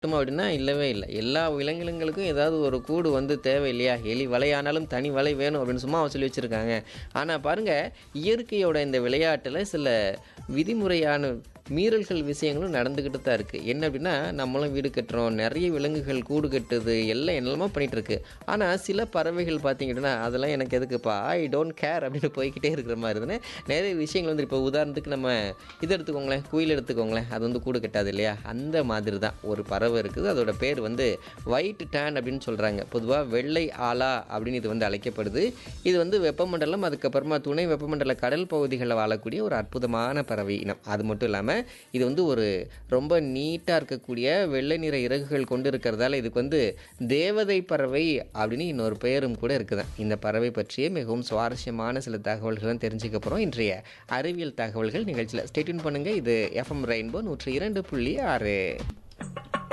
மட்டுமா அப்படின்னா இல்லவே இல்லை எல்லா விலங்கினங்களுக்கும் ஏதாவது ஒரு கூடு வந்து தேவை இல்லையா எலி வலையானாலும் தனி வலை வேணும் அப்படின்னு சும்மா சொல்லி வச்சுருக்காங்க ஆனால் பாருங்கள் இயற்கையோட இந்த விளையாட்டில் சில விதிமுறையான மீறல்கள் விஷயங்களும் நடந்துக்கிட்டு தான் இருக்குது என்ன அப்படின்னா நம்மளும் வீடு கட்டுறோம் நிறைய விலங்குகள் கூடு கட்டுது எல்லாம் என்னெல்லாமோ பண்ணிகிட்டு இருக்கு ஆனால் சில பறவைகள் பார்த்தீங்கன்னா அதெல்லாம் எனக்கு எதுக்குப்பா ஐ டோன்ட் கேர் அப்படின்னு போய்கிட்டே இருக்கிற மாதிரி இருந்தேன் நிறைய விஷயங்கள் வந்து இப்போ உதாரணத்துக்கு நம்ம இது எடுத்துக்கோங்களேன் குயில் எடுத்துக்கோங்களேன் அது வந்து கூடு கட்டாது இல்லையா அந்த மாதிரி தான் ஒரு பறவை இருக்குது அதோட பேர் வந்து ஒயிட் டேன் அப்படின்னு சொல்கிறாங்க பொதுவாக வெள்ளை ஆலா அப்படின்னு இது வந்து அழைக்கப்படுது இது வந்து வெப்பமண்டலம் அதுக்கப்புறமா துணை வெப்பமண்டல கடல் பகுதிகளில் வாழக்கூடிய ஒரு அற்புதமான பறவை இனம் அது மட்டும் இல்லாமல் இது வந்து ஒரு ரொம்ப நீட்டாக இருக்கக்கூடிய வெள்ளை நிற இறகுகள் கொண்டு இருக்கிறதால இதுக்கு வந்து தேவதை பறவை அப்படின்னு இன்னொரு பெயரும் கூட இருக்குதான் இந்த பறவை பற்றிய மிகவும் சுவாரஸ்யமான சில தகவல்களும் தெரிஞ்சுக்க போகிறோம் இன்றைய அறிவியல் தகவல்கள் நிகழ்ச்சியில் ஸ்டேட்யூன் பண்ணுங்கள் இது எஃப்எம் ரெயின்போ நூற்றி இரண்டு புள்ளி ஆறு